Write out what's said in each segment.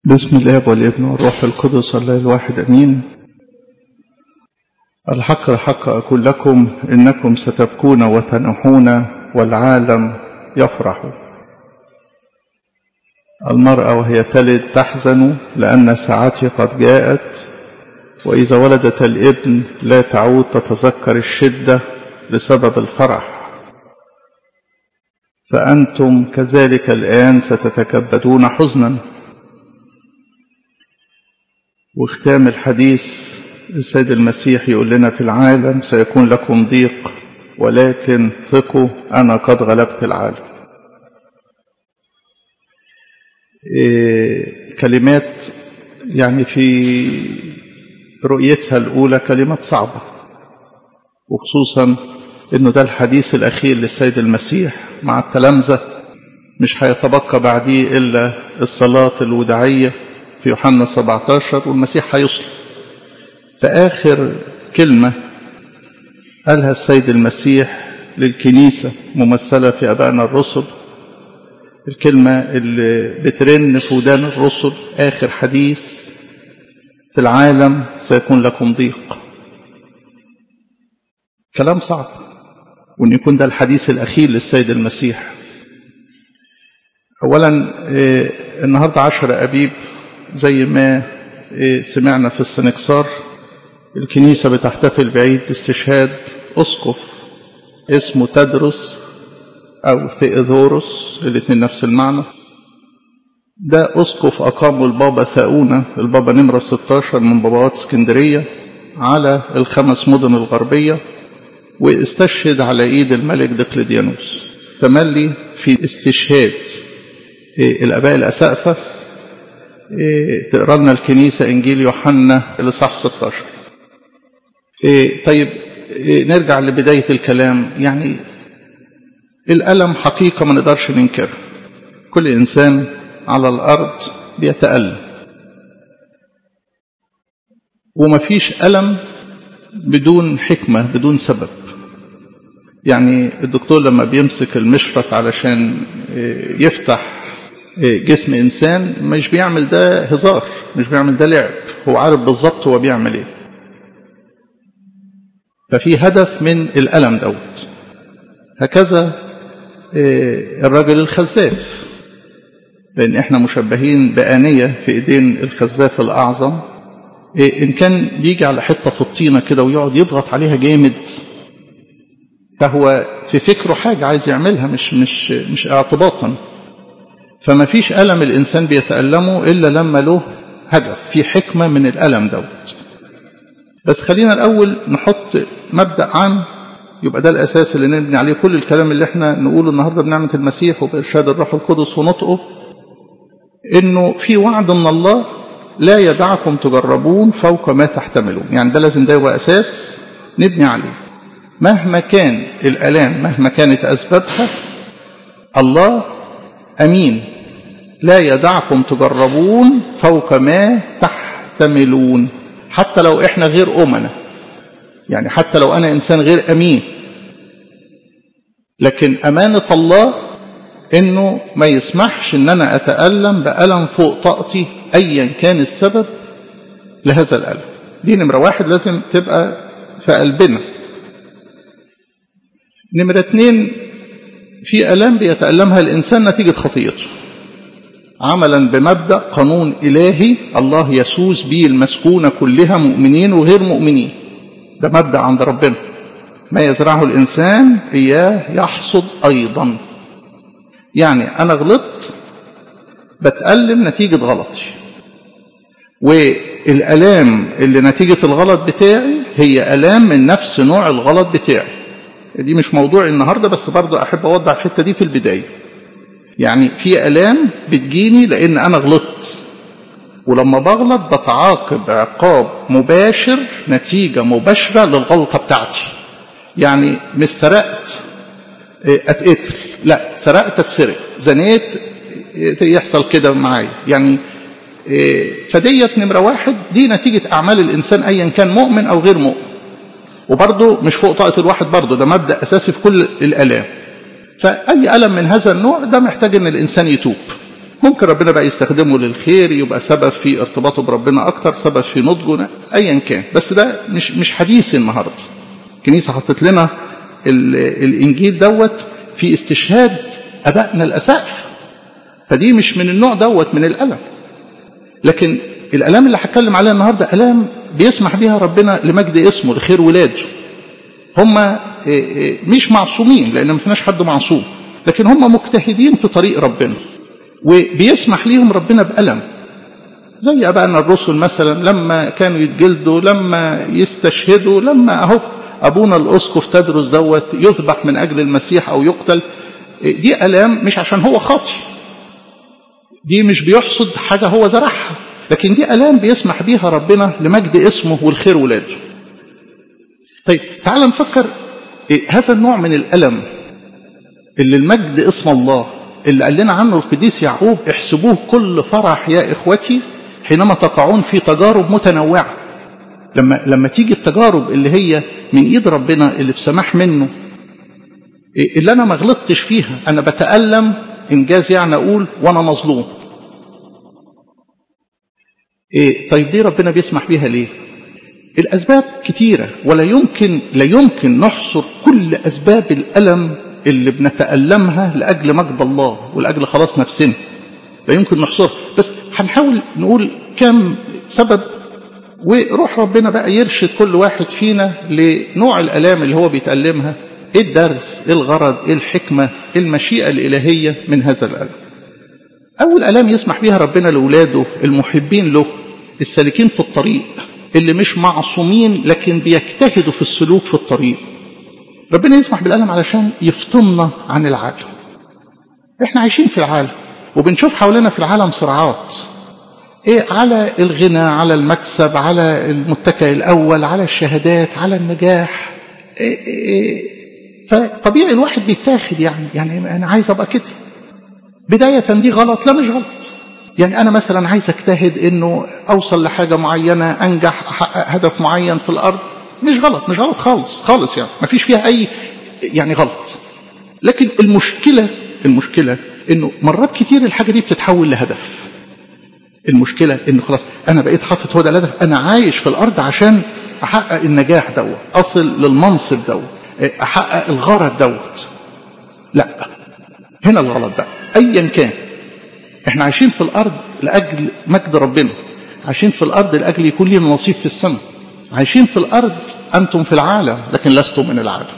بسم الاب والابن والروح القدس الله الواحد امين الحق الحق اقول لكم انكم ستبكون وتنحون والعالم يفرح المراه وهي تلد تحزن لان ساعتي قد جاءت واذا ولدت الابن لا تعود تتذكر الشده لسبب الفرح فانتم كذلك الان ستتكبدون حزنا وختام الحديث السيد المسيح يقول لنا في العالم سيكون لكم ضيق ولكن ثقوا أنا قد غلبت العالم إيه كلمات يعني في رؤيتها الأولى كلمات صعبة وخصوصا أنه ده الحديث الأخير للسيد المسيح مع التلامذة مش هيتبقى بعديه إلا الصلاة الوداعية في يوحنا 17 والمسيح هيصل فآخر كلمة قالها السيد المسيح للكنيسة ممثلة في أبائنا الرسل الكلمة اللي بترن في ودان الرسل آخر حديث في العالم سيكون لكم ضيق كلام صعب وأن يكون ده الحديث الأخير للسيد المسيح أولا النهاردة عشر أبيب زي ما سمعنا في السنكسار الكنيسة بتحتفل بعيد استشهاد أسقف اسمه تدرس أو ثيودوروس الاثنين نفس المعنى ده أسقف أقامه البابا ثاؤونة البابا نمرة 16 من باباوات اسكندرية على الخمس مدن الغربية واستشهد على إيد الملك دقلديانوس تملي في استشهاد الآباء الأسقفة إيه تقرا لنا الكنيسه انجيل يوحنا الاصحاح 16 إيه طيب إيه نرجع لبدايه الكلام يعني الالم حقيقه ما نقدرش ننكرها كل انسان على الارض بيتالم ومفيش الم بدون حكمه بدون سبب يعني الدكتور لما بيمسك المشرط علشان يفتح جسم انسان مش بيعمل ده هزار مش بيعمل ده لعب هو عارف بالظبط هو بيعمل ايه ففي هدف من الالم دوت هكذا الرجل الخزاف لان احنا مشبهين بانيه في ايدين الخزاف الاعظم ان كان بيجي على حته في الطينه كده ويقعد يضغط عليها جامد فهو في فكره حاجه عايز يعملها مش مش مش اعتباطا فما فيش ألم الإنسان بيتألمه إلا لما له هدف في حكمة من الألم دوت بس خلينا الأول نحط مبدأ عام يبقى ده الأساس اللي نبني عليه كل الكلام اللي احنا نقوله النهاردة بنعمة المسيح وبإرشاد الروح القدس ونطقه إنه في وعد من الله لا يدعكم تجربون فوق ما تحتملون يعني ده لازم ده يبقى أساس نبني عليه مهما كان الآلام مهما كانت أسبابها الله أمين لا يدعكم تجربون فوق ما تحتملون حتى لو احنا غير أمنا يعني حتى لو أنا إنسان غير أمين لكن أمانة الله إنه ما يسمحش إن أنا أتألم بألم فوق طاقتي أيا كان السبب لهذا الألم دي نمرة واحد لازم تبقى في قلبنا نمرة اتنين في ألام بيتألمها الإنسان نتيجة خطيئته عملا بمبدأ قانون إلهي الله يسوس به المسكونة كلها مؤمنين وغير مؤمنين ده مبدأ عند ربنا ما يزرعه الإنسان إياه يحصد أيضا يعني أنا غلطت بتألم نتيجة غلطي والألام اللي نتيجة الغلط بتاعي هي ألام من نفس نوع الغلط بتاعي دي مش موضوع النهاردة بس برضه أحب أوضح الحتة دي في البداية يعني في ألام بتجيني لأن أنا غلطت ولما بغلط بتعاقب عقاب مباشر نتيجة مباشرة للغلطة بتاعتي يعني مش سرقت اتقتل لا سرقت اتسرق زنيت يحصل كده معايا يعني فديت نمرة واحد دي نتيجة أعمال الإنسان أيا كان مؤمن أو غير مؤمن وبرضه مش فوق طاقة الواحد برضه ده مبدأ أساسي في كل الآلام فأي ألم من هذا النوع ده محتاج أن الإنسان يتوب ممكن ربنا بقى يستخدمه للخير يبقى سبب في ارتباطه بربنا اكتر سبب في نضجه ايا كان بس ده مش مش حديث النهارده الكنيسه حطت لنا الانجيل دوت في استشهاد ابائنا الاسقف فدي مش من النوع دوت من الالم لكن الالام اللي هتكلم عليها النهارده الام بيسمح بيها ربنا لمجد اسمه لخير ولاده هم مش معصومين لان ما فيناش حد معصوم لكن هم مجتهدين في طريق ربنا وبيسمح ليهم ربنا بألم زي أبائنا الرسل مثلا لما كانوا يتجلدوا لما يستشهدوا لما أهو أبونا الأسقف تدرس دوت يذبح من أجل المسيح أو يقتل دي ألام مش عشان هو خاطي دي مش بيحصد حاجة هو زرعها لكن دي ألام بيسمح بيها ربنا لمجد اسمه والخير ولاده طيب تعال نفكر هذا النوع من الألم اللي المجد اسم الله اللي قال لنا عنه القديس يعقوب احسبوه كل فرح يا إخوتي حينما تقعون في تجارب متنوعة لما لما تيجي التجارب اللي هي من ايد ربنا اللي بسماح منه اللي انا ما غلطتش فيها انا بتألم انجاز يعني اقول وانا مظلوم إيه طيب دي ربنا بيسمح بيها ليه الاسباب كتيره ولا يمكن لا يمكن نحصر كل اسباب الالم اللي بنتألمها لأجل مجد الله ولأجل خلاص نفسنا لا يمكن نحصرها بس هنحاول نقول كم سبب وروح ربنا بقى يرشد كل واحد فينا لنوع الآلام اللي هو بيتألمها ايه الدرس ايه الغرض ايه الحكمة ايه المشيئة الإلهية من هذا الألم أول ألام يسمح بها ربنا لأولاده المحبين له السالكين في الطريق اللي مش معصومين لكن بيجتهدوا في السلوك في الطريق ربنا يسمح بالألم علشان يفطمنا عن العالم احنا عايشين في العالم وبنشوف حوالينا في العالم صراعات ايه على الغنى على المكسب على المتكئ الاول على الشهادات على النجاح إيه إيه فطبيعي الواحد بيتاخد يعني يعني انا عايز ابقى كده بداية دي غلط لا مش غلط يعني انا مثلا عايز اجتهد انه اوصل لحاجة معينة انجح احقق هدف معين في الارض مش غلط مش غلط خالص خالص يعني ما فيش فيها اي يعني غلط لكن المشكلة المشكلة انه مرات كتير الحاجة دي بتتحول لهدف المشكلة انه خلاص انا بقيت حاطط هو ده الهدف انا عايش في الارض عشان احقق النجاح دوت اصل للمنصب دوت احقق الغرض دوت لا هنا الغلط بقى ايا كان احنا عايشين في الارض لاجل مجد ربنا عايشين في الارض لاجل يكون لنا نصيب في السماء عايشين في الارض انتم في العالم لكن لستم من العالم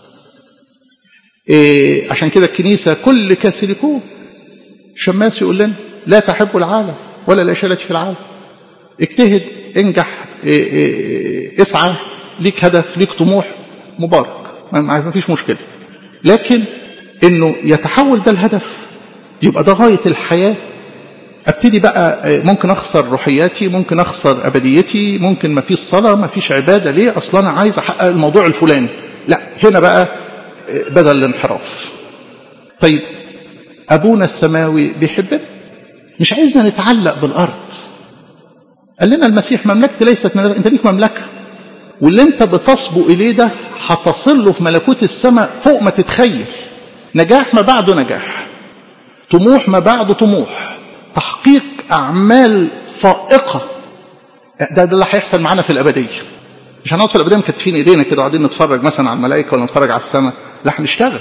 إيه عشان كده الكنيسه كل كاثوليكون شماس يقول لنا لا تحبوا العالم ولا الاشياء التي في العالم اجتهد انجح إيه إيه اسعى ليك هدف ليك طموح مبارك ما فيش مشكله لكن انه يتحول ده الهدف يبقى ده غايه الحياه ابتدي بقى ممكن اخسر روحياتي ممكن اخسر ابديتي ممكن ما فيش صلاه ما فيش عباده ليه اصلا انا عايز احقق الموضوع الفلاني لا هنا بقى بدل الانحراف طيب ابونا السماوي بيحبنا مش عايزنا نتعلق بالارض قال لنا المسيح مملكتي ليست من انت ليك مملكه واللي انت بتصبو اليه ده هتصل له في ملكوت السماء فوق ما تتخيل نجاح ما بعده نجاح طموح ما بعده طموح تحقيق أعمال فائقة ده, ده اللي هيحصل معانا في الأبدية مش هنقعد في الأبدية مكتفين إيدينا كده وقاعدين نتفرج مثلا على الملائكة ولا نتفرج على السماء لا هنشتغل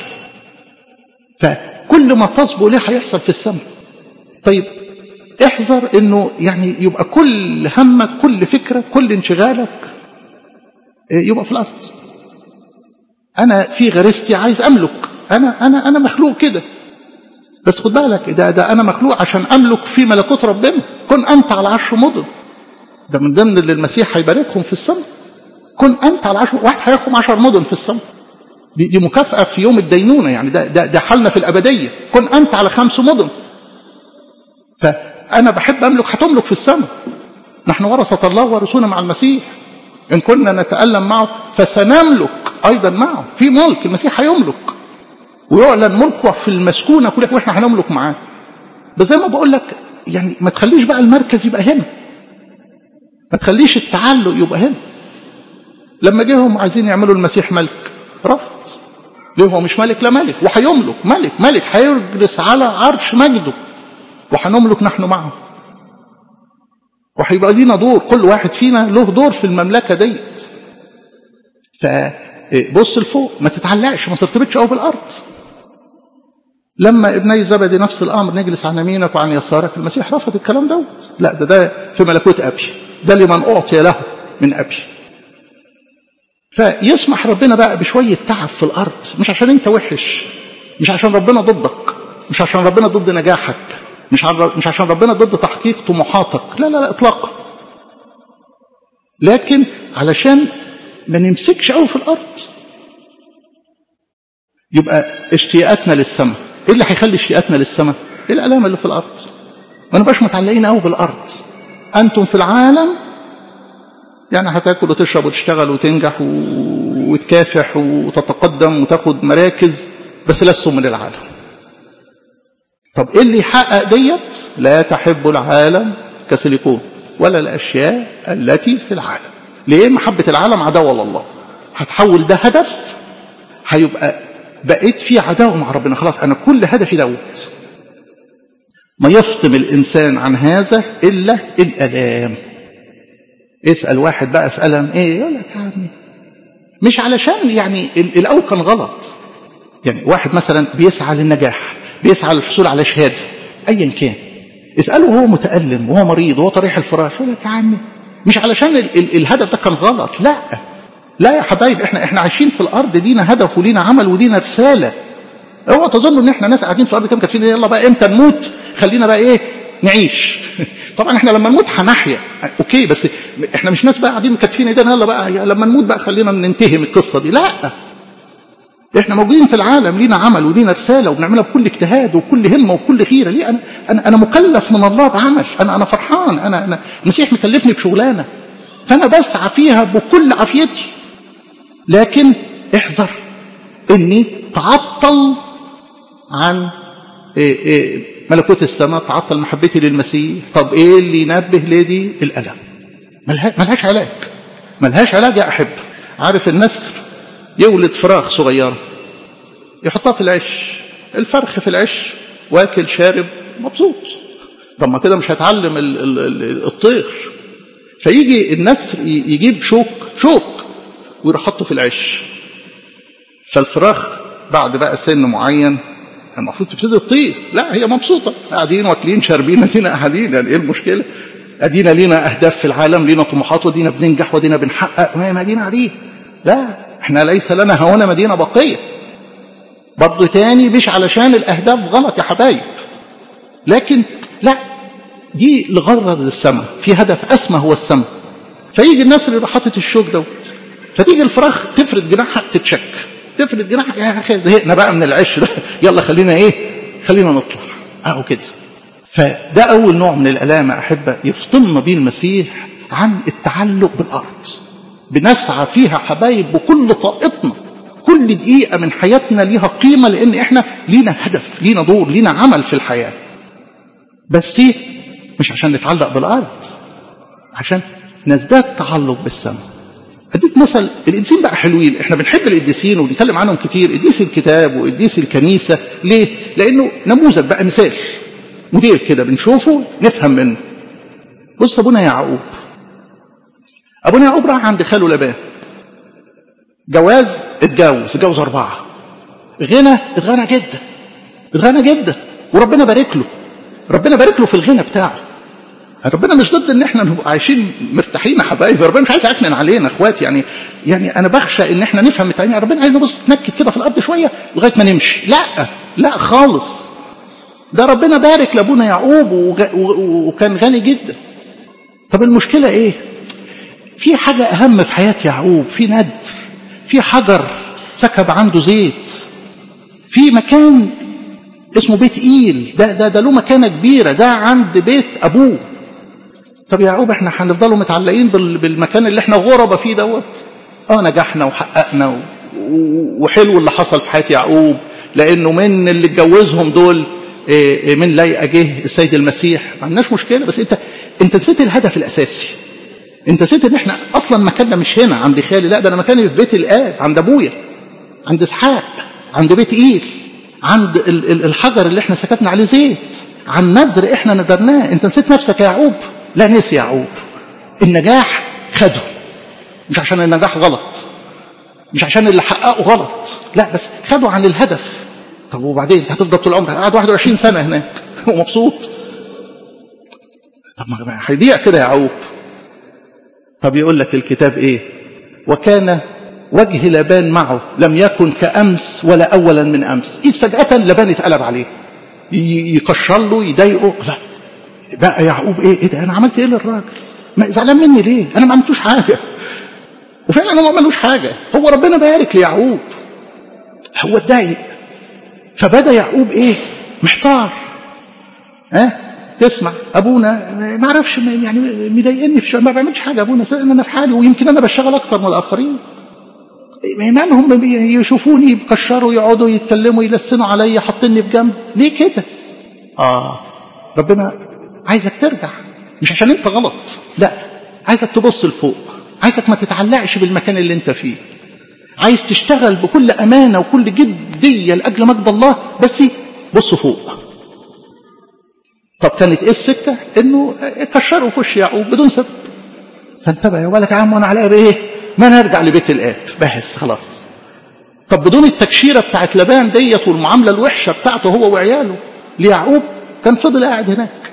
فكل ما تصبو ليه هيحصل في السماء طيب احذر انه يعني يبقى كل همك كل فكرة كل انشغالك يبقى في الأرض أنا في غريزتي عايز أملك أنا أنا أنا مخلوق كده بس خد بالك ده ده انا مخلوق عشان املك في ملكوت ربنا كن انت على عشر مدن ده من ضمن اللي المسيح هيباركهم في السماء كن انت على عشر واحد هيحكم عشر مدن في السماء دي, دي مكافأة في يوم الدينونة يعني ده, ده, ده حالنا في الأبدية كن أنت على خمس مدن فأنا بحب أملك هتملك في السماء نحن ورثة الله ورثونا مع المسيح إن كنا نتألم معه فسنملك أيضا معه في ملك المسيح هيملك ويعلن ملكه في المسكونه كلها واحنا هنملك معاه بس زي ما بقول لك يعني ما تخليش بقى المركز يبقى هنا ما تخليش التعلق يبقى هنا لما جيهم عايزين يعملوا المسيح ملك رفض ليه هو مش ملك لا ملك وهيملك ملك ملك هيجلس على عرش مجده وهنملك نحن معه وهيبقى لينا دور كل واحد فينا له دور في المملكة ديت فبص لفوق ما تتعلقش ما ترتبطش قوي بالأرض لما ابني زبدي نفس الأمر نجلس عن يمينك وعن يسارك المسيح رفض الكلام دوت لا ده ده في ملكوت أبي ده لمن أعطي له من أبي فيسمح ربنا بقى بشوية تعب في الأرض مش عشان أنت وحش مش عشان ربنا ضدك مش عشان ربنا ضد نجاحك مش مش عشان ربنا ضد تحقيق طموحاتك لا لا لا اطلاقا لكن علشان ما نمسكش قوي في الارض يبقى اشتياقاتنا للسماء ايه اللي هيخلي اشتياقاتنا للسماء ايه الالام اللي في الارض ما نبقاش متعلقين قوي بالارض انتم في العالم يعني هتاكل وتشرب وتشتغل وتنجح وتكافح وتتقدم وتاخد مراكز بس لستم من العالم طب ايه اللي يحقق ديت لا تحب العالم كسيليكون ولا الاشياء التي في العالم ليه محبة العالم عداوة لله هتحول ده هدف هيبقى بقيت في عداوة مع ربنا خلاص انا كل هدفي دوت ما يفطم الانسان عن هذا الا الالام اسال واحد بقى في الم ايه يقول لك يا عمي مش علشان يعني الاول كان غلط يعني واحد مثلا بيسعى للنجاح بيسعى للحصول على شهاده ايا كان اساله وهو متالم وهو مريض وهو طريح الفراش يقول لك يا عمي مش علشان ال ال الهدف ده كان غلط لا لا يا حبايب احنا احنا عايشين في الارض لينا هدف ولينا عمل ولينا رساله اوعوا تظنوا ان احنا ناس قاعدين في الارض كام كاتفين يلا بقى امتى نموت خلينا بقى ايه نعيش طبعا احنا لما نموت هنحيا اوكي بس احنا مش ناس بقى قاعدين مكتفين ايدينا يلا بقى لما نموت بقى خلينا ننتهي من القصه دي لا احنا موجودين في العالم لينا عمل ولينا رساله وبنعملها بكل اجتهاد وبكل همه وبكل خيره ليه انا انا انا مكلف من الله بعمل انا انا فرحان انا انا المسيح مكلفني بشغلانه فانا بسعى فيها بكل عافيتي لكن احذر اني تعطل عن إيه إيه ملكوت السماء تعطل محبتي للمسيح طب ايه اللي ينبه لدي الالم ملهاش علاج ملهاش علاج يا احب عارف النسر يولد فراخ صغيرة يحطها في العش الفرخ في العش واكل شارب مبسوط طب ما كده مش هتعلم ال ال ال الطير فيجي النسر يجيب شوك شوك ويروح حطه في العش فالفراخ بعد بقى سن معين المفروض تبتدي تطير لا هي مبسوطة قاعدين واكلين شاربين ادينا قاعدين يعني ايه المشكلة ادينا لينا اهداف في العالم لينا طموحات ودينا بننجح ودينا بنحقق ما ادينا قاعدين لا احنا ليس لنا هنا مدينة بقية برضه تاني مش علشان الأهداف غلط يا حبايب لكن لا دي لغرض السماء في هدف أسمى هو السماء فيجي الناس اللي حاطط الشوك دوت فتيجي الفراخ تفرد جناحها تتشك تفرد جناحها يا اخي زهقنا بقى من العش ده يلا خلينا ايه خلينا نطلع اهو كده فده اول نوع من الالام احبه يفطمنا بيه المسيح عن التعلق بالارض بنسعى فيها حبايب بكل طاقتنا كل دقيقة من حياتنا ليها قيمة لأن إحنا لينا هدف لينا دور لينا عمل في الحياة بس إيه مش عشان نتعلق بالأرض عشان نزداد تعلق بالسماء أديك مثل القديسين بقى حلوين إحنا بنحب القديسين وبنتكلم عنهم كتير قديس الكتاب وقديس الكنيسة ليه؟ لأنه نموذج بقى مثال مدير كده بنشوفه نفهم منه بص أبونا يعقوب ابونا يعقوب راح عند خاله لبان جواز اتجوز اتجوز اربعه غنى اتغنى جدا اتغنى جدا وربنا بارك له ربنا بارك له في الغنى بتاعه ربنا مش ضد ان احنا نبقى عايشين مرتاحين يا حبايبي ربنا مش عايز يعكنن علينا اخواتي يعني يعني انا بخشى ان احنا نفهم التعليم ربنا عايزنا بص تنكد كده في الارض شويه لغايه ما نمشي لا لا خالص ده ربنا بارك لابونا يعقوب وكان غني جدا طب المشكله ايه في حاجة أهم في حياة يعقوب في ندر في حجر سكب عنده زيت في مكان اسمه بيت إيل ده, ده, ده له مكانة كبيرة ده عند بيت أبوه طب يا يعقوب احنا هنفضلوا متعلقين بالمكان اللي احنا غربة فيه دوت اه نجحنا وحققنا وحلو اللي حصل في حياة يعقوب لأنه من اللي اتجوزهم دول من لا جه السيد المسيح ما عندناش مشكلة بس انت انت نسيت الهدف الأساسي انت نسيت ان احنا اصلا مكاننا مش هنا عند خالي لا ده انا مكاني في بيت الاب عند ابويا عند اسحاق عند بيت ايل عند الحجر اللي احنا سكتنا عليه زيت عن ندر احنا ندرناه انت نسيت نفسك يا يعقوب لا نسي يعقوب النجاح خده مش عشان النجاح غلط مش عشان اللي حققه غلط لا بس خده عن الهدف طب وبعدين انت هتفضل طول عمرك قاعد 21 سنه هناك ومبسوط طب ما هيضيع كده يا يعقوب طب يقول لك الكتاب ايه وكان وجه لبان معه لم يكن كأمس ولا أولا من أمس إذ فجأة لبان اتقلب عليه يكشر له يضايقه لا بقى يعقوب ايه ايه ده انا عملت ايه للراجل ما زعلان مني ليه انا ما عملتوش حاجه وفعلا هو ما عملوش حاجه هو ربنا بارك ليعقوب هو اتضايق فبدا يعقوب ايه محتار ها أه؟ تسمع ابونا ما اعرفش يعني مضايقني في ما بعملش حاجه ابونا انا في حالي ويمكن انا بشتغل اكتر من الاخرين مالهم يشوفوني بكشروا يقعدوا يتكلموا يلسنوا عليا حاطيني بجنب ليه كده اه ربنا عايزك ترجع مش عشان انت غلط لا عايزك تبص لفوق عايزك ما تتعلقش بالمكان اللي انت فيه عايز تشتغل بكل امانه وكل جديه لاجل مجد الله بس بص فوق طب كانت ايه السكه انه كشروا في وش يعقوب بدون سبب فانتبه يا بالك يا عم وانا عليا بايه ما نرجع لبيت الاب بس خلاص طب بدون التكشيره بتاعت لبان ديت والمعامله الوحشه بتاعته هو وعياله ليعقوب كان فضل قاعد هناك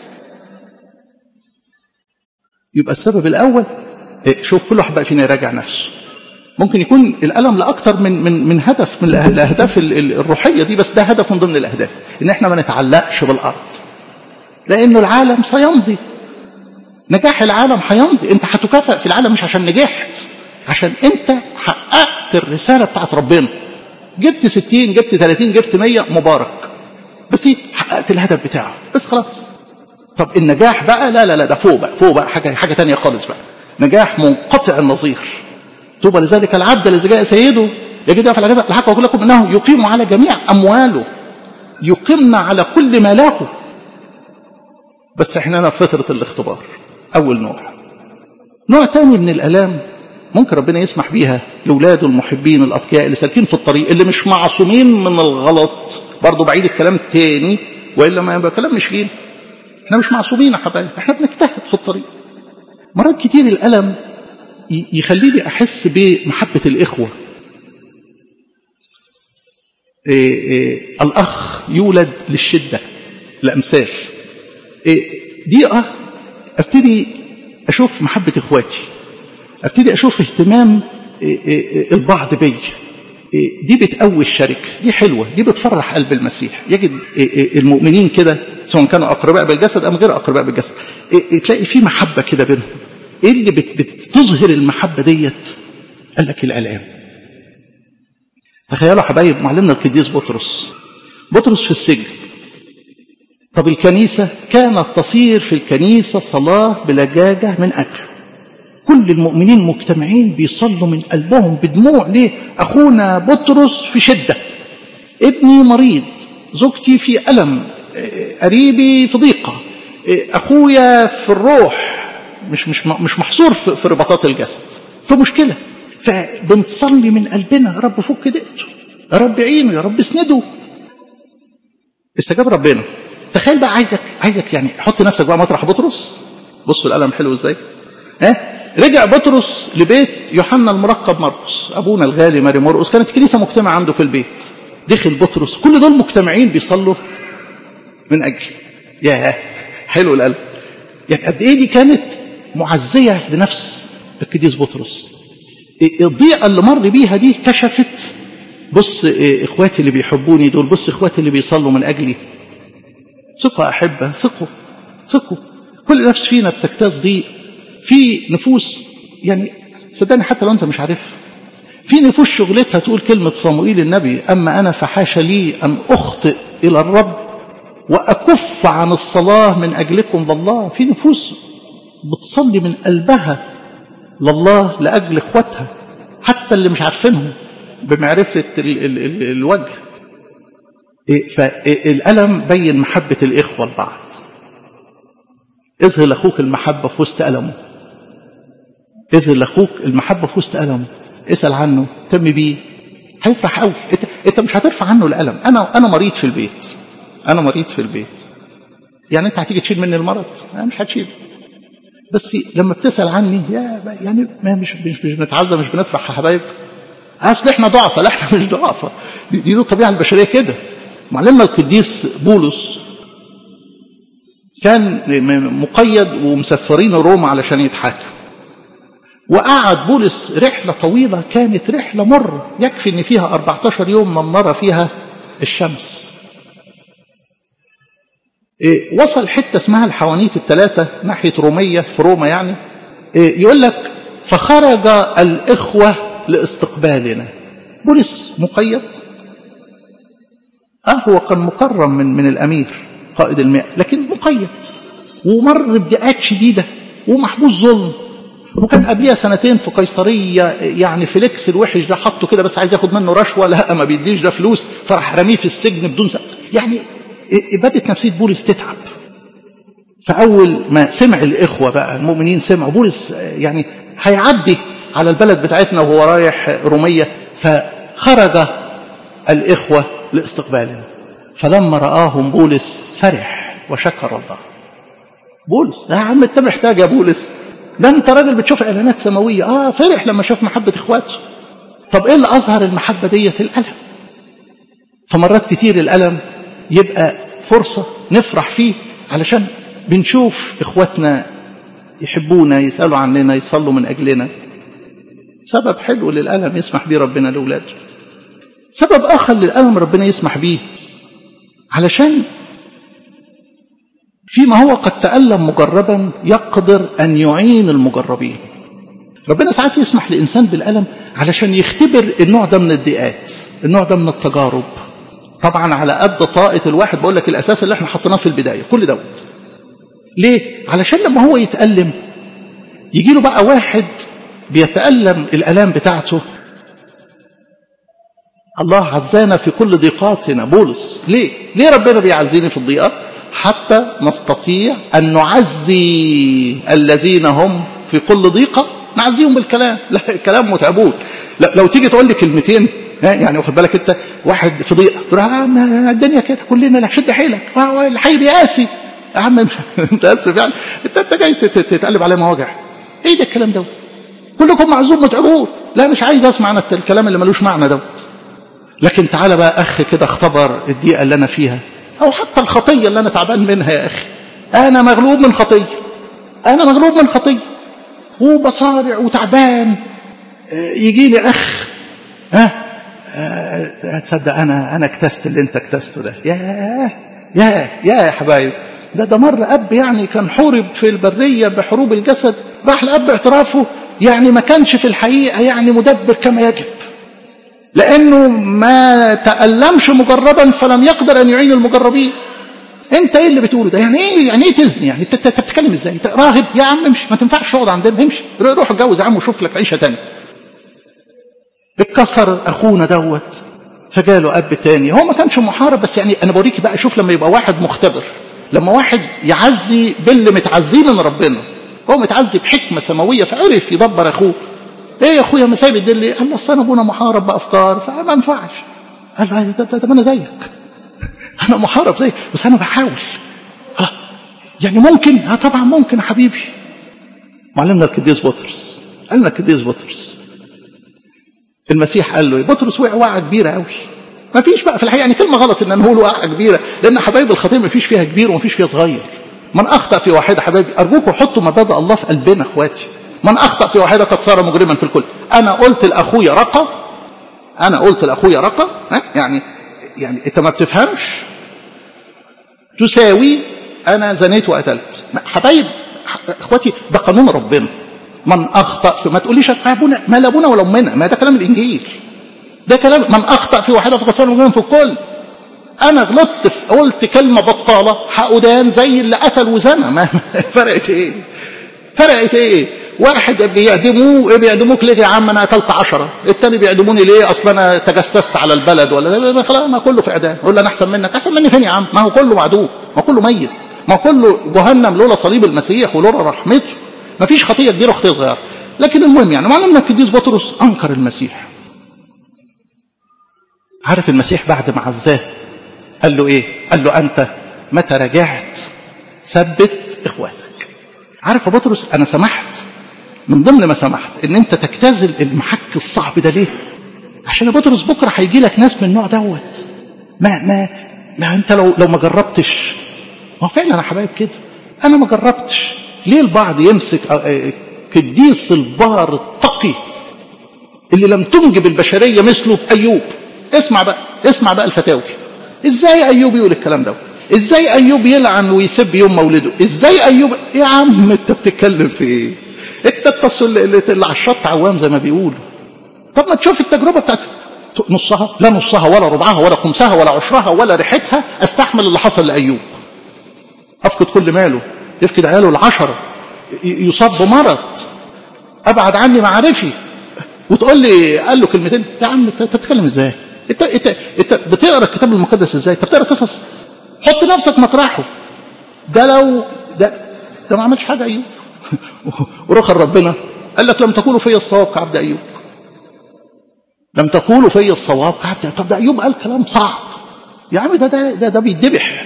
يبقى السبب الاول شوف كل واحد بقى فينا يراجع نفسه ممكن يكون الالم لاكثر من من من هدف من الاهداف الروحيه دي بس ده هدف من ضمن الاهداف ان احنا ما نتعلقش بالارض لانه العالم سيمضي نجاح العالم هيمضي انت هتكافئ في العالم مش عشان نجحت عشان انت حققت الرساله بتاعت ربنا جبت 60 جبت 30 جبت 100 مبارك بس حققت الهدف بتاعه بس خلاص طب النجاح بقى لا لا لا ده فوق بقى فوق بقى حاجه حاجه ثانيه خالص بقى نجاح منقطع النظير طوبى لذلك العبد الذي جاء سيده يجد في العجزة الحق أقول لكم أنه يقيم على جميع أمواله يقيمنا على كل ما له بس احنا في فترة الاختبار أول نوع نوع تاني من الآلام ممكن ربنا يسمح بيها لأولاده المحبين الأتقياء اللي سالكين في الطريق اللي مش معصومين من الغلط برضه بعيد الكلام تاني وإلا ما يبقى كلام مش لينا احنا مش معصومين يا حبايبي احنا بنجتهد في الطريق مرات كتير الألم يخليني أحس بمحبة الإخوة إيه إيه الأخ يولد للشدة الأمثال إيه دقيقة أبتدي أشوف محبة إخواتي أبتدي أشوف اهتمام البعض بي دي بتقوي الشركة دي حلوة دي بتفرح قلب المسيح يجد المؤمنين كده سواء كانوا أقرباء بالجسد أم غير أقرباء بالجسد تلاقي في محبة كده بينهم ايه اللي بتظهر المحبة ديت قال لك الالام تخيلوا حبايب معلمنا القديس بطرس بطرس في السجن طب الكنيسة كانت تصير في الكنيسة صلاة بلجاجة من أجله كل المؤمنين مجتمعين بيصلوا من قلبهم بدموع ليه أخونا بطرس في شدة ابني مريض زوجتي في ألم قريبي في ضيقة أخويا في الروح مش مش مش محصور في رباطات الجسد في مشكله فبنصلي من قلبنا يا رب فك دقته يا رب عينه يا رب اسنده استجاب ربنا تخيل بقى عايزك عايزك يعني حط نفسك بقى مطرح بطرس بصوا القلم حلو ازاي ها رجع بطرس لبيت يوحنا المرقب مرقس ابونا الغالي ماري مرقس كانت كنيسه مجتمعه عنده في البيت دخل بطرس كل دول مجتمعين بيصلوا من اجل يا حلو القلب يعني قد ايه دي كانت معزية لنفس القديس بطرس الضيقة اللي مر بيها دي كشفت بص اخواتي اللي بيحبوني دول بص اخواتي اللي بيصلوا من اجلي ثقة احبة ثقوا ثقوا كل نفس فينا بتجتاز ضيق في نفوس يعني صدقني حتى لو انت مش عارفها في نفوس شغلتها تقول كلمة صموئيل النبي أما أنا فحاش لي أن أخطئ إلى الرب وأكف عن الصلاة من أجلكم لله في نفوس بتصلي من قلبها لله لأجل إخواتها حتى اللي مش عارفينهم بمعرفة ال ال ال الوجه فالألم بين محبة الإخوة لبعض اظهر لأخوك المحبة في وسط ألمه اظهر لأخوك المحبة في وسط ألمه اسأل عنه اهتم بيه هيفرح قوي انت, انت مش هترفع عنه الألم أنا أنا مريض في البيت أنا مريض في البيت يعني انت هتيجي تشيل مني المرض انا مش هتشيل بس لما بتسال عني يا يعني ما مش مش, مش بنتعزى مش بنفرح يا حبايب اصل احنا ضعفة لا احنا مش ضعفة دي, دي الطبيعه البشريه كده معلمنا القديس بولس كان مقيد ومسفرين روما علشان يتحاكم وقعد بولس رحلة طويلة كانت رحلة مرة يكفي ان فيها 14 يوم منرة فيها الشمس إيه وصل حتة اسمها الحوانيت الثلاثة ناحية رومية في روما يعني إيه يقول لك فخرج الإخوة لاستقبالنا بولس مقيد اه هو كان مكرم من من الامير قائد المئة لكن مقيد ومر بضيقات شديده ومحبوس ظلم وكان قبلها سنتين في قيصريه يعني فيليكس الوحش ده حطه كده بس عايز ياخد منه رشوه لا ما بيديش ده فلوس فراح رميه في السجن بدون سبب يعني بدت نفسيه بولس تتعب فاول ما سمع الاخوه بقى المؤمنين سمعوا بولس يعني هيعدي على البلد بتاعتنا وهو رايح روميه فخرج الاخوه لاستقبالنا فلما رآهم بولس فرح وشكر الله بولس يا عم انت محتاج يا بولس ده انت راجل بتشوف اعلانات سماويه اه فرح لما شاف محبه اخواته طب ايه اللي اظهر المحبه ديت الالم فمرات كتير الالم يبقى فرصه نفرح فيه علشان بنشوف اخواتنا يحبونا يسالوا عننا يصلوا من اجلنا سبب حلو للالم يسمح بيه ربنا لاولاده سبب آخر للألم ربنا يسمح به علشان فيما هو قد تألم مجربا يقدر أن يعين المجربين ربنا ساعات يسمح لإنسان بالألم علشان يختبر النوع ده من الضيقات النوع ده من التجارب طبعا على قد طاقة الواحد بقول لك الأساس اللي احنا حطيناه في البداية كل دوت ليه؟ علشان لما هو يتألم يجي له بقى واحد بيتألم الألام بتاعته الله عزانا في كل ضيقاتنا بولس ليه ليه ربنا بيعزيني في الضيقة حتى نستطيع أن نعزي الذين هم في كل ضيقة نعزيهم بالكلام لا الكلام متعبون لو تيجي تقول لي كلمتين يعني واخد بالك انت واحد في ضيقه تقول آه الدنيا كده كلنا لا شد حيلك الحي بيقاسي يا عم انت اسف يعني انت انت جاي تتقلب عليه مواجع ايه ده الكلام ده كلكم معزوم متعبون لا مش عايز اسمع انا الكلام اللي ملوش معنى دوت لكن تعالى بقى أخ كده اختبر الضيقة اللي أنا فيها أو حتى الخطية اللي أنا تعبان منها يا أخي أنا مغلوب من خطية أنا مغلوب من خطية وبصارع وتعبان يجي لي أخ ها أه تصدق أنا أنا اكتست اللي أنت اكتسته ده يا يا يا يا حبايب ده ده مرة أب يعني كان حورب في البرية بحروب الجسد راح لأب اعترافه يعني ما كانش في الحقيقة يعني مدبر كما يجب لأنه ما تألمش مجربا فلم يقدر أن يعين المجربين انت ايه اللي بتقوله ده يعني ايه يعني ايه تزني يعني انت بتتكلم ازاي انت راهب يا عم امشي ما تنفعش تقعد عندنا امشي روح اتجوز يا عم وشوف لك عيشه تانية اتكسر اخونا دوت فجاله اب تاني هو ما كانش محارب بس يعني انا بوريكي بقى شوف لما يبقى واحد مختبر لما واحد يعزي باللي متعزيه من ربنا هو متعزي بحكمه سماويه فعرف يدبر اخوه ايه يا اخويا ما سايب الدين ليه؟ قال له اصل انا ابونا محارب بافكار فما ينفعش قال له طب طب انا زيك انا محارب زيك بس انا بحاول آه يعني ممكن اه طبعا ممكن يا حبيبي معلمنا القديس بطرس قال لنا القديس بطرس المسيح قال له ايه بطرس وقع وقعه كبيره قوي ما فيش بقى في الحقيقه يعني كلمه غلط ان نقول وقعه كبيره لان حبايب الخطيه ما فيش فيها كبير وما فيش فيها صغير من اخطا في واحده حبايبي ارجوكم حطوا مبادئ الله في قلبنا اخواتي من اخطا في واحده قد صار مجرما في الكل انا قلت لاخويا رقه انا قلت لاخويا رقه ها يعني يعني انت ما بتفهمش تساوي انا زنيت وقتلت حبايب اخواتي ده قانون ربنا من اخطا في ما تقوليش ابونا ما لابونا ولا امنا ما ده كلام الانجيل ده كلام من اخطا في واحده فقد صار مجرما في الكل انا غلطت في قلت كلمه بطاله حقودان زي اللي قتل وزنى ما فرقت ايه فرقت ايه واحد بيعدموه بيعدموك ليه يا عم انا قتلت عشرة التاني بيعدموني ليه اصل انا تجسست على البلد ولا خلاص ما كله في اعدام يقول انا احسن منك احسن مني فين يا عم ما هو كله معدوم ما هو كله ميت ما هو كله جهنم لولا صليب المسيح ولولا رحمته ما فيش خطيه كبيره وخطيه صغيره لكن المهم يعني معلمنا القديس بطرس انكر المسيح عارف المسيح بعد ما عزاه قال له ايه قال له انت متى رجعت ثبت اخواتك عارف يا بطرس انا سمحت من ضمن ما سمحت ان انت تجتازل المحك الصعب ده ليه عشان يا بطرس بكره هيجي لك ناس من النوع دوت ما ما ما انت لو لو ما جربتش ما فعلا يا حبايب كده انا ما جربتش ليه البعض يمسك قديس البار التقي اللي لم تنجب البشريه مثله ايوب اسمع بقى اسمع بقى الفتاوي ازاي ايوب يقول الكلام ده ازاي ايوب يلعن ويسب يوم مولده ازاي ايوب يا عم انت بتتكلم في ايه انت التصل اللي, اللي على الشط عوام زي ما بيقولوا طب ما تشوف التجربه بتاعتك نصها لا نصها ولا ربعها ولا خمسها ولا عشرها ولا ريحتها استحمل اللي حصل لايوب افقد كل ماله يفقد عياله العشره يصاب بمرض ابعد عني معارفي وتقول لي قال له كلمتين يا عم انت بتتكلم ازاي انت انت انت بتقرا الكتاب المقدس ازاي انت بتقرا قصص حط نفسك مطرحه ده لو ده ده ما عملش حاجه ايوب ورخر ربنا قال لك لم تقولوا في الصواب كعبد ايوب لم تقولوا في الصواب كعبد طب ده ايوب قال كلام صعب يا عم ده ده ده, ده بيتذبح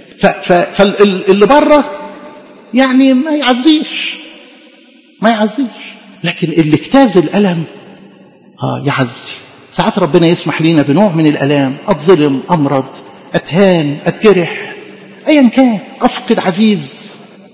فاللي بره يعني ما يعزيش ما يعزيش لكن اللي اجتاز الالم اه يعزي ساعات ربنا يسمح لينا بنوع من الالام اتظلم امرض اتهان اتجرح ايا كان افقد عزيز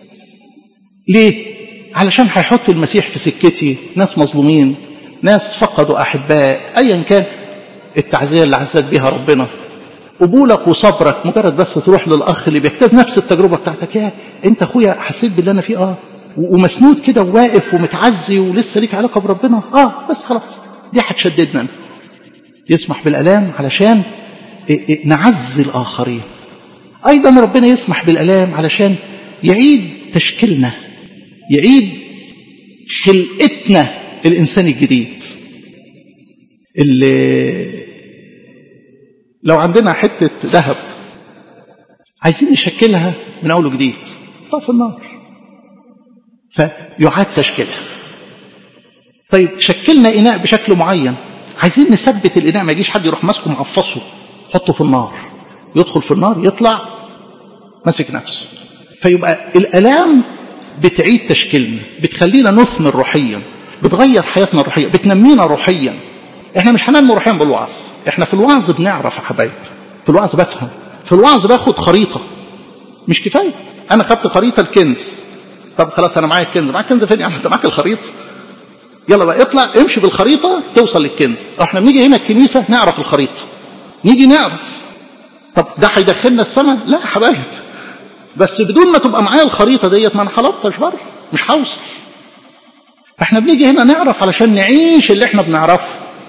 ليه علشان هيحط المسيح في سكتي ناس مظلومين ناس فقدوا احباء ايا كان التعزيه اللي عزت بيها ربنا قبولك وصبرك مجرد بس تروح للاخ اللي بيجتاز نفس التجربه بتاعتك يا انت اخويا حسيت باللي انا فيه اه ومسنود كده وواقف ومتعزي ولسه ليك علاقه بربنا اه بس خلاص دي هتشددنا يسمح بالالام علشان نعزي الاخرين ايضا ربنا يسمح بالالام علشان يعيد تشكيلنا يعيد خلقتنا الانسان الجديد اللي لو عندنا حته ذهب عايزين نشكلها من اول وجديد طف النار فيعاد تشكيلها طيب شكلنا اناء بشكل معين عايزين نثبت الاناء ما يجيش حد يروح ماسكه معفصه حطه في النار يدخل في النار يطلع ماسك نفسه فيبقى الالام بتعيد تشكيلنا بتخلينا نثمر روحيا بتغير حياتنا الروحيه بتنمينا روحيا احنا مش هننمو روحيا بالوعظ احنا في الوعظ بنعرف يا حبايب في الوعظ بفهم في الوعظ باخد خريطه مش كفايه انا خدت خريطه الكنز طب خلاص انا معايا الكنز معاك الكنز فين يا عم انت معاك الخريطه يلا بقى اطلع امشي بالخريطه توصل للكنز احنا بنيجي هنا الكنيسه نعرف الخريطه نيجي نعرف طب ده هيدخلنا السماء لا يا حبايب بس بدون ما تبقى معايا الخريطه ديت ما انا هلطش بره مش هوصل احنا بنيجي هنا نعرف علشان نعيش اللي احنا بنعرفه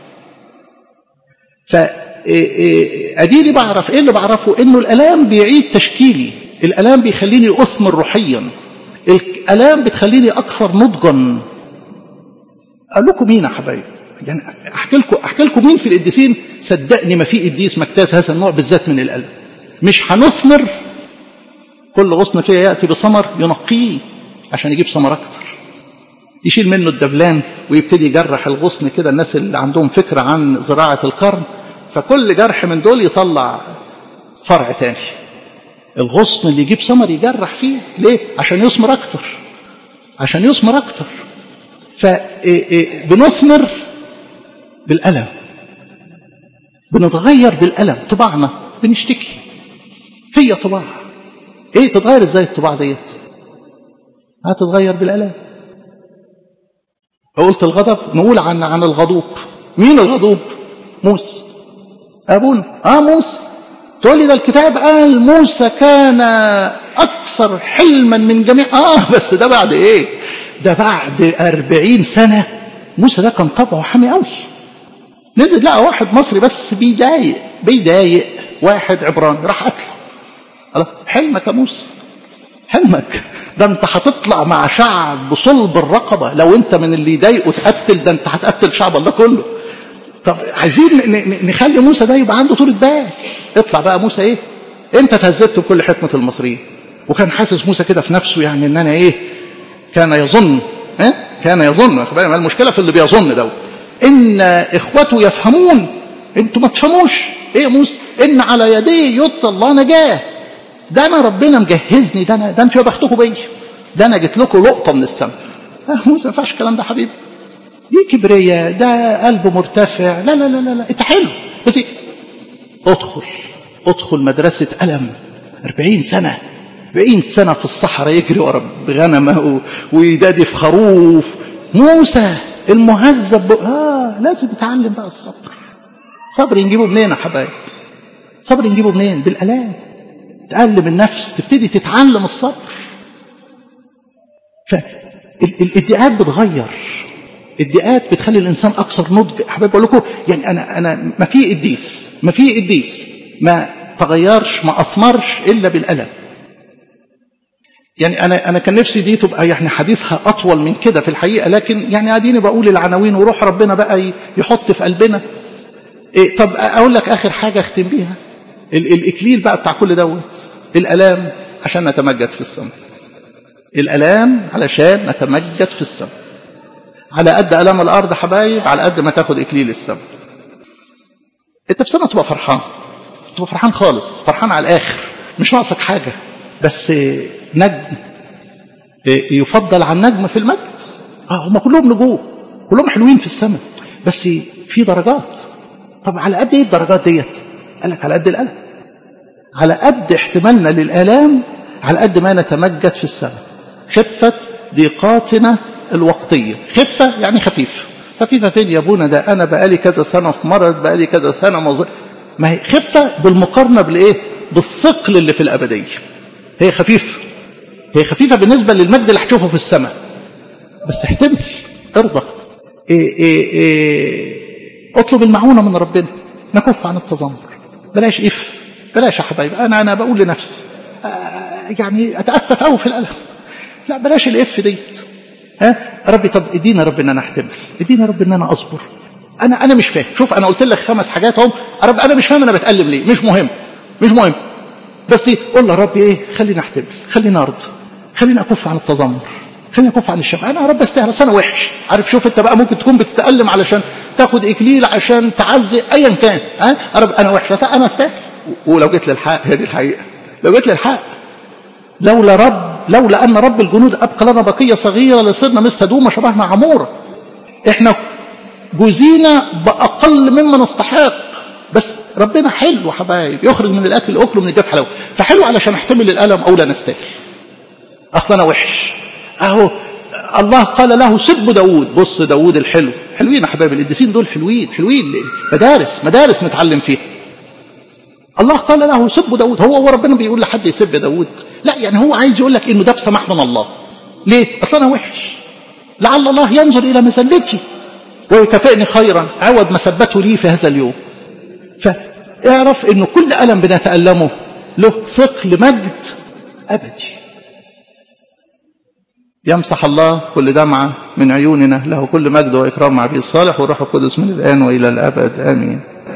ف اديني بعرف ايه اللي بعرفه انه الالام بيعيد تشكيلي الالام بيخليني اثمر روحيا الالام بتخليني اكثر نضجا اقول لكم مين يا حبايب يعني احكي لكم احكي لكم مين في القديسين صدقني ما في قديس مجتاز هذا النوع بالذات من الالم مش هنثمر كل غصن فيها ياتي بثمر ينقيه عشان يجيب ثمر اكتر يشيل منه الدبلان ويبتدي يجرح الغصن كده الناس اللي عندهم فكره عن زراعه القرن فكل جرح من دول يطلع فرع تاني الغصن اللي يجيب ثمر يجرح فيه ليه عشان يثمر اكتر عشان يثمر اكتر فبنثمر بالالم بنتغير بالالم طباعنا بنشتكي فيا طباع ايه تتغير ازاي الطباع ديت هتتغير بالالم قلت الغضب نقول عن عن الغضوب مين الغضوب موسى ابونا اه موسى تقول لي ده الكتاب قال موسى كان اكثر حلما من جميع اه بس ده بعد ايه ده بعد أربعين سنة موسى ده كان طبعه حامي قوي نزل لقى واحد مصري بس بيضايق بيضايق واحد عبراني راح قتله الله حلمك يا موسى حلمك ده انت هتطلع مع شعب بصلب الرقبة لو انت من اللي يضايقه تقتل ده انت هتقتل شعب الله كله طب عايزين نخلي موسى ده يبقى عنده طولة بال اطلع بقى موسى ايه انت تهذبت بكل حكمة المصريين وكان حاسس موسى كده في نفسه يعني ان انا ايه كان يظن ها كان يظن المشكلة في اللي بيظن ده ان اخوته يفهمون انتوا ما تفهموش ايه يا موسى ان على يديه يط الله نجاه ده انا ربنا مجهزني ده انا ده انتوا يا بختكم بيا ده انا جيت لكم لقطه من السماء آه موسى ما ينفعش الكلام ده حبيبي دي كبرية ده قلب مرتفع لا لا لا لا, لا. انت حلو بس ادخل ادخل مدرسة ألم أربعين سنة أربعين سنة في الصحراء يجري ورا بغنمه ويدادي في خروف موسى المهذب اه لازم يتعلم بقى الصبر صبر نجيبه منين يا حبايب صبر نجيبه منين بالالام تقلب النفس تبتدي تتعلم الصبر فالادعاءات بتغير الدقات بتخلي الانسان اكثر نضج حبايب بقول لكم يعني انا انا ما في قديس ما في قديس ما تغيرش ما اثمرش الا بالالم يعني انا انا كان نفسي دي تبقى يعني حديثها اطول من كده في الحقيقه لكن يعني اديني بقول العناوين وروح ربنا بقى يحط في قلبنا إيه طب اقول لك اخر حاجه اختم بيها الاكليل بقى بتاع كل دوت الالام عشان نتمجد في السماء الالام علشان نتمجد في السماء على قد الام الارض حبايب على قد ما تاخد اكليل السماء انت في سنه تبقى فرحان تبقى فرحان خالص فرحان على الاخر مش ناقصك حاجه بس نجم يفضل عن نجم في المجد اه هم كلهم نجوم كلهم حلوين في السماء بس في درجات طب على قد ايه الدرجات ديت قال لك على قد الالم على قد احتمالنا للالام على قد ما نتمجد في السماء خفه ضيقاتنا الوقتيه خفه يعني خفيف خفيفه فين يا ابونا ده انا بقالي كذا سنه في مرض بقالي كذا سنه مز... ما هي خفه بالمقارنه بالايه بالثقل اللي في الابديه هي خفيفه هي خفيفه بالنسبه للمجد اللي هتشوفه في السماء بس احتمل ارضى إيه إيه إيه اطلب المعونه من ربنا نكف عن التذمر بلاش اف بلاش يا حبايبي انا انا بقول لنفسي يعني اتاسف قوي في الالم لا بلاش الاف ديت ها ربي طب ادينا رب ان انا احتمل ادينا رب ان انا اصبر انا انا مش فاهم شوف انا قلت لك خمس حاجات اهم رب انا مش فاهم انا بتالم ليه مش مهم مش مهم بس قول له ربي ايه خليني احتمل خليني ارضى خليني اكف عن التذمر خليني اكف عن الشفقه انا يا رب استاهل انا وحش عارف شوف انت بقى ممكن تكون بتتالم علشان تاخد اكليل عشان تعزي ايا كان ها أه؟ رب انا وحش بس انا استاهل ولو جيت للحق هي دي الحقيقه لو جيت للحق لولا رب لولا ان رب الجنود ابقى لنا بقيه صغيره لصرنا مثل دومه شبهنا عموره احنا جزينا باقل مما نستحق بس ربنا حلو حبايب يخرج من الاكل اكله من الجف حلاوه فحلو علشان احتمل الالم او لا نستاهل اصلا انا وحش اهو الله قال له سب داوود بص داوود الحلو حلوين يا حبايبي القديسين دول حلوين حلوين مدارس مدارس نتعلم فيها الله قال له سب داوود هو هو ربنا بيقول لحد يسب داوود لا يعني هو عايز يقول لك انه ده بسماح من الله ليه اصلا انا وحش لعل الله ينظر الى مذلتي ويكافئني خيرا عوض مسبته لي في هذا اليوم فاعرف انه كل الم بنتالمه له ثقل مجد ابدي يمسح الله كل دمعة من عيوننا له كل مجد وإكرام مع به الصالح والروح القدس من الآن وإلى الأبد آمين